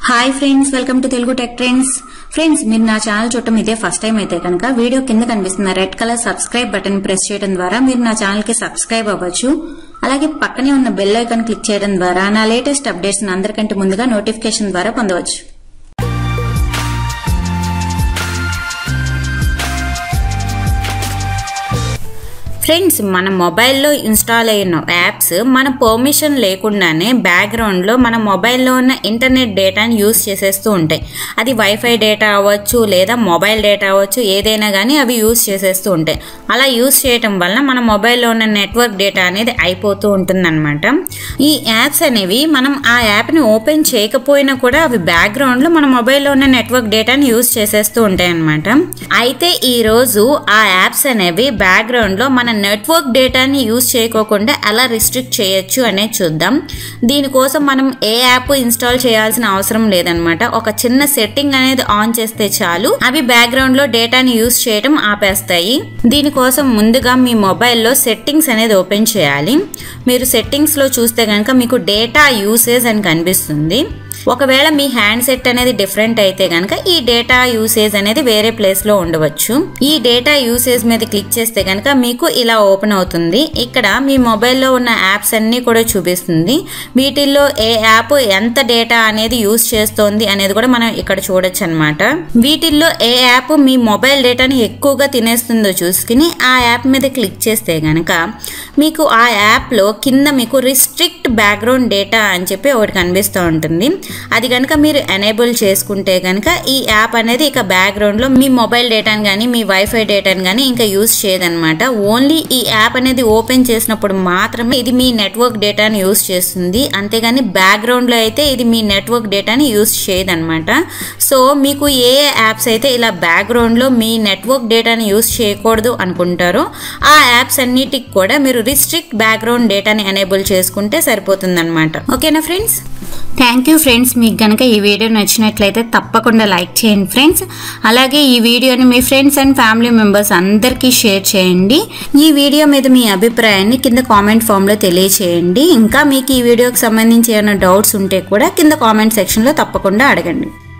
hi friends welcome to Telugu tech trends friends మీరు నా channel చూడటం ఇదే ఫస్ట్ టైం అయితే కనుక వీడియో కింద కనిపిస్తున్న red colour subscribe button press చేయడం ద్వారా మీరు నా ఛానల్ కి సబ్స్క్రైబ్ అవ్వచ్చు అలాగే పక్కనే ఉన్న బెల్ ఐకాన్ క్లిక్ చేయడం ద్వారా నా లేటెస్ట్ అప్డేట్స్ అందరికంటే ముందుగా నోటిఫికేషన్ ద్వారా పొందవచ్చు ఫ్రెండ్స్ మన మొబైల్లో ఇన్స్టాల్ అయిన యాప్స్ మన పర్మిషన్ లేకుండానే బ్యాక్గ్రౌండ్లో మన మొబైల్లో ఉన్న ఇంటర్నెట్ డేటాని యూస్ చేసేస్తూ ఉంటాయి అది వైఫై డేటా అవ్వచ్చు లేదా మొబైల్ డేటా అవ్వచ్చు ఏదైనా కానీ అవి యూస్ చేసేస్తూ ఉంటాయి అలా యూస్ చేయటం వల్ల మన మొబైల్లో ఉన్న నెట్వర్క్ డేటా అనేది అయిపోతూ ఉంటుందన్నమాట ఈ యాప్స్ అనేవి మనం ఆ యాప్ని ఓపెన్ చేయకపోయినా కూడా అవి బ్యాక్గ్రౌండ్లో మన మొబైల్లో ఉన్న నెట్వర్క్ డేటాని యూస్ చేసేస్తూ ఉంటాయి అన్నమాట అయితే ఈరోజు ఆ యాప్స్ అనేవి బ్యాక్గ్రౌండ్లో మన నెట్వర్క్ డేటాని యూస్ చేయకోకుండా ఎలా రిస్ట్రిక్ట్ చేయొచ్చు అనేది చూద్దాం దీనికోసం మనం ఏ యాప్ ఇన్స్టాల్ చేయాల్సిన అవసరం లేదనమాట ఒక చిన్న సెట్టింగ్ అనేది ఆన్ చేస్తే చాలు అవి బ్యాక్గ్రౌండ్ లో డేటాని యూస్ చేయడం ఆపేస్తాయి దీనికోసం ముందుగా మీ మొబైల్లో సెట్టింగ్స్ అనేది ఓపెన్ చేయాలి మీరు సెట్టింగ్స్ లో చూస్తే కనుక మీకు డేటా యూసేజ్ అని కనిపిస్తుంది ఒకవేళ మీ హ్యాండ్ సెట్ అనేది డిఫరెంట్ అయితే కనుక ఈ డేటా యూసేజ్ అనేది వేరే ప్లేస్ లో ఉండవచ్చు ఈ డేటా యూసేజ్ మీద క్లిక్ చేస్తే కనుక మీకు ఇలా ఓపెన్ అవుతుంది ఇక్కడ మీ మొబైల్లో ఉన్న యాప్స్ అన్ని కూడా చూపిస్తుంది వీటిల్లో ఏ యాప్ ఎంత డేటా అనేది యూస్ చేస్తోంది అనేది కూడా మనం ఇక్కడ చూడొచ్చు అనమాట వీటిల్లో ఏ యాప్ మీ మొబైల్ డేటాని ఎక్కువగా తినేస్తుందో చూసుకుని ఆ యాప్ మీద క్లిక్ చేస్తే గనక మీకు ఆ యాప్లో కింద మీకు రిస్ట్రిక్ట్ బ్యాక్గ్రౌండ్ డేటా అని చెప్పి ఒకటి కనిపిస్తూ ఉంటుంది అది కనుక మీరు ఎనేబుల్ చేసుకుంటే కనుక ఈ యాప్ అనేది ఇక బ్యాక్గ్రౌండ్లో మీ మొబైల్ డేటాని కానీ మీ వైఫై డేటాని కానీ ఇంకా యూస్ చేయదన్నమాట ఓన్లీ ఈ యాప్ అనేది ఓపెన్ చేసినప్పుడు మాత్రమే ఇది మీ నెట్వర్క్ డేటాని యూస్ చేస్తుంది అంతేగాని బ్యాక్గ్రౌండ్లో అయితే ఇది మీ నెట్వర్క్ డేటాని యూస్ చేయదన్నమాట సో మీకు ఏ ఏ యాప్స్ అయితే ఇలా బ్యాక్గ్రౌండ్లో మీ నెట్వర్క్ డేటాని యూస్ చేయకూడదు అనుకుంటారో ఆ యాప్స్ అన్నిటికి కూడా మీరు రిస్ట్రిక్ట్ బ్యాక్గ్రౌండ్ డేటాని ఎనేబుల్ చేసుకుంటే సరిపోతుందన్నమాట ఓకేనా ఫ్రెండ్స్ థ్యాంక్ యూ ఫ్రెండ్స్ మీకు కనుక ఈ వీడియో నచ్చినట్లయితే తప్పకుండా లైక్ చేయండి ఫ్రెండ్స్ అలాగే ఈ వీడియోని మీ ఫ్రెండ్స్ అండ్ ఫ్యామిలీ మెంబర్స్ అందరికీ షేర్ చేయండి ఈ వీడియో మీద మీ అభిప్రాయాన్ని కింద కామెంట్ ఫామ్లో తెలియచేయండి ఇంకా మీకు ఈ వీడియోకి సంబంధించి ఏమైనా డౌట్స్ ఉంటే కూడా కింద కామెంట్ సెక్షన్లో తప్పకుండా అడగండి